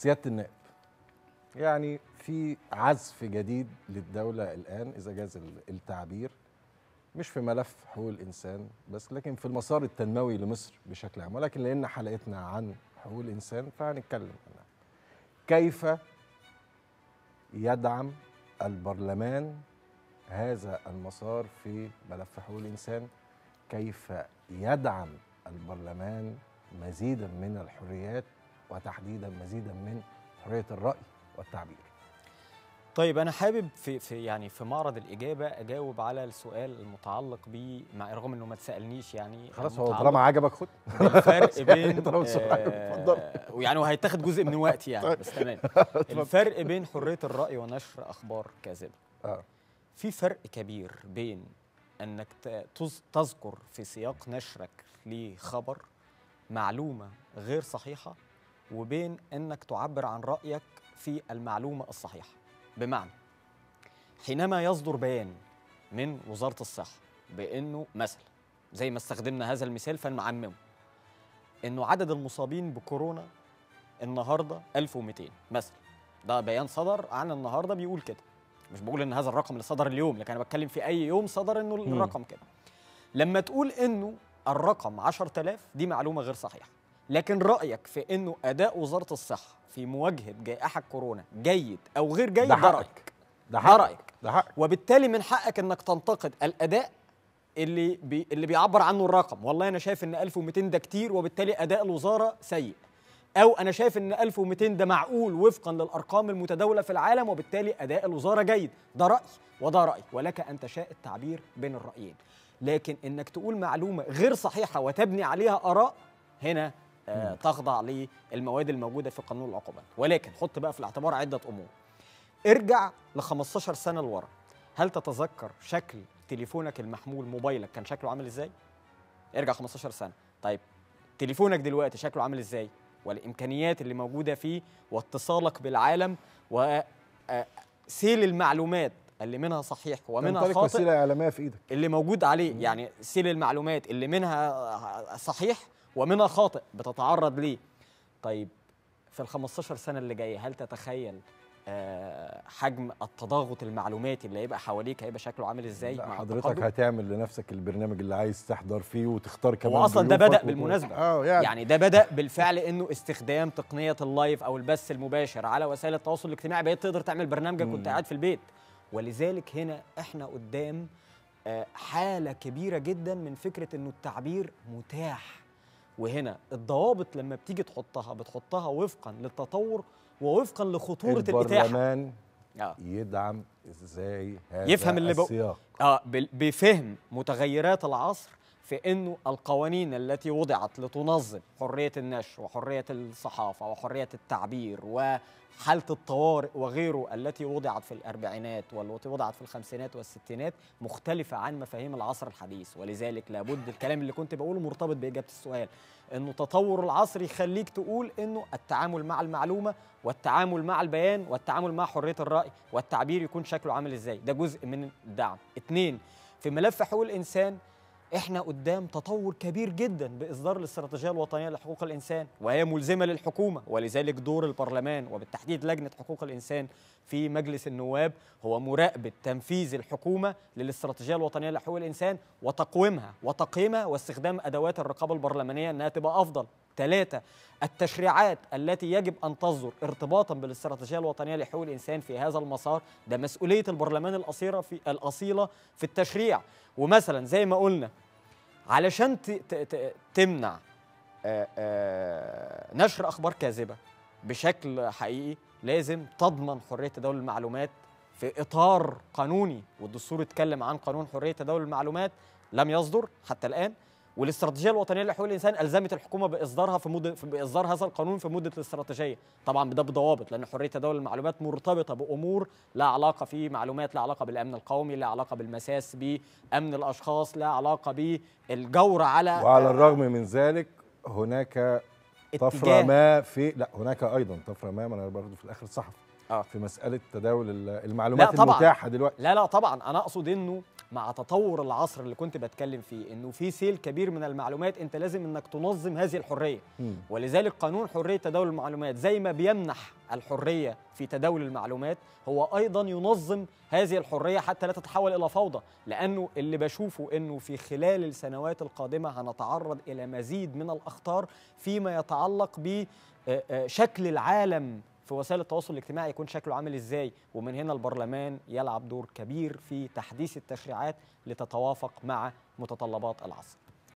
سياده النائب يعني في عزف جديد للدوله الان اذا جاز ال- التعبير مش في ملف حقوق الانسان بس لكن في المسار التنموي لمصر بشكل عام ولكن لان حلقتنا عن حقوق الانسان فهنتكلم عنها كيف يدعم البرلمان هذا المسار في ملف حقوق الانسان كيف يدعم البرلمان مزيدا من الحريات وتحديدا مزيدا من حريه الراي والتعبير طيب انا حابب في في يعني في معرض الاجابه اجاوب على السؤال المتعلق ب مع رغم انه ما تسالنيش يعني خلاص هو المتعلق طالما عجبك خد بالفرق بين طالما السؤال عجبك، اتفضل. آه، ويعني وهيتاخد جزء من وقتي يعني طيب. بس تمام الفرق بين حريه الراي ونشر اخبار كاذبه اه في فرق كبير بين انك ت- تز- تذكر في سياق نشرك لخبر معلومه غير صحيحه وبين انك تعبر عن رايك في المعلومه الصحيحه بمعنى حينما يصدر بيان من وزاره الصحه بانه مثلا زي ما استخدمنا هذا المثال فنعممه انه عدد المصابين بكورونا النهارده 1200 مثلا ده بيان صدر عن النهارده بيقول كده مش بقول ان هذا الرقم اللي صدر اليوم لكن انا بتكلم في اي يوم صدر انه مم. الرقم كده لما تقول انه الرقم 10000 دي معلومه غير صحيحه لكن رايك في انه اداء وزاره الصحه في مواجهه جائحه كورونا جيد او غير جيد ده ده حقك. رايك ده ده حقك رايك ده حقك وبالتالي من حقك انك تنتقد الاداء اللي بي اللي بيعبر عنه الرقم والله انا شايف ان 1200 ده كتير وبالتالي اداء الوزاره سيء او انا شايف ان 1200 ده معقول وفقا للارقام المتداوله في العالم وبالتالي اداء الوزاره جيد ده راي وده راي ولك ان تشاء التعبير بين الرايين لكن انك تقول معلومه غير صحيحه وتبني عليها اراء هنا آه تخضع للمواد الموجوده في قانون العقوبات ولكن حط بقى في الاعتبار عده امور ارجع ل 15 سنه لورا هل تتذكر شكل تليفونك المحمول موبايلك كان شكله عامل ازاي ارجع 15 سنه طيب تليفونك دلوقتي شكله عامل ازاي والامكانيات اللي موجوده فيه واتصالك بالعالم وسيل المعلومات اللي منها صحيح ومنها تمتلك خاطئ وسيله اعلاميه في ايدك اللي موجود عليه يعني سيل المعلومات اللي منها صحيح ومنها خاطئ بتتعرض ليه طيب في ال 15 سنه اللي جايه هل تتخيل آه، حجم التضاغط المعلوماتي اللي هيبقى حواليك هيبقى شكله عامل ازاي لا مع حضرتك التقدم؟ هتعمل لنفسك البرنامج اللي عايز تحضر فيه وتختار كمان هو اصلا ده ضيوفك بدا وت- بالمناسبه اه يعني, يعني ده بدا بالفعل انه استخدام تقنيه اللايف او البث المباشر على وسائل التواصل الاجتماعي بقيت تقدر تعمل برنامجك وانت مم. قاعد في البيت ولذلك هنا احنا قدام آه، حاله كبيره جدا من فكره انه التعبير متاح وهنا الضوابط لما بتيجي تحطها بتحطها وفقا للتطور ووفقا لخطوره الاتاحه البرلمان آه. يدعم ازاي هذا يفهم اللي بق- السياق اه بال- بفهم متغيرات العصر في انه القوانين التي وضعت لتنظم حريه النشر وحريه الصحافه وحريه التعبير وحاله الطوارئ وغيره التي وضعت في الاربعينات والتي وضعت في الخمسينات والستينات مختلفه عن مفاهيم العصر الحديث ولذلك لابد الكلام اللي كنت بقوله مرتبط باجابه السؤال انه تطور العصر يخليك تقول انه التعامل مع المعلومه والتعامل مع البيان والتعامل مع حريه الراي والتعبير يكون شكله عامل ازاي ده جزء من الدعم اتنين في ملف حقوق الانسان احنا قدام تطور كبير جدا باصدار الاستراتيجيه الوطنيه لحقوق الانسان وهي ملزمه للحكومه ولذلك دور البرلمان وبالتحديد لجنه حقوق الانسان في مجلس النواب هو مراقبه تنفيذ الحكومه للاستراتيجيه الوطنيه لحقوق الانسان وتقويمها وتقييمها واستخدام ادوات الرقابه البرلمانيه انها تبقى افضل ثلاثة التشريعات التي يجب أن تصدر ارتباطا بالاستراتيجية الوطنية لحقوق الإنسان في هذا المسار ده مسؤولية البرلمان الأصيلة في الأصيلة في التشريع ومثلا زي ما قلنا علشان ت- ت- ت- تمنع آه، آه، نشر أخبار كاذبة بشكل حقيقي لازم تضمن حرية تداول المعلومات في إطار قانوني والدستور اتكلم عن قانون حرية تداول المعلومات لم يصدر حتى الآن والاستراتيجيه الوطنيه لحقوق الانسان الزمت الحكومه باصدارها في مده في باصدار هذا القانون في مده الاستراتيجيه طبعا ده بضوابط لان حريه تداول المعلومات مرتبطه بامور لا علاقه في معلومات لا علاقه بالامن القومي لا علاقه بالمساس بامن الاشخاص لا علاقه بالجور على وعلى الرغم من ذلك هناك طفره اتجاه ما في لا هناك ايضا طفره ما ما انا برضه في الاخر صحفي آه. في مساله تداول ال- المعلومات لا طبعاً. المتاحه دلوقتي لا لا طبعا انا اقصد انه مع تطور العصر اللي كنت بتكلم فيه انه في سيل كبير من المعلومات انت لازم انك تنظم هذه الحريه مم. ولذلك قانون حريه تداول المعلومات زي ما بيمنح الحريه في تداول المعلومات هو ايضا ينظم هذه الحريه حتى لا تتحول الى فوضى لانه اللي بشوفه انه في خلال السنوات القادمه هنتعرض الى مزيد من الاخطار فيما يتعلق بشكل العالم في وسائل التواصل الاجتماعي يكون شكله عامل ازاي ومن هنا البرلمان يلعب دور كبير في تحديث التشريعات لتتوافق مع متطلبات العصر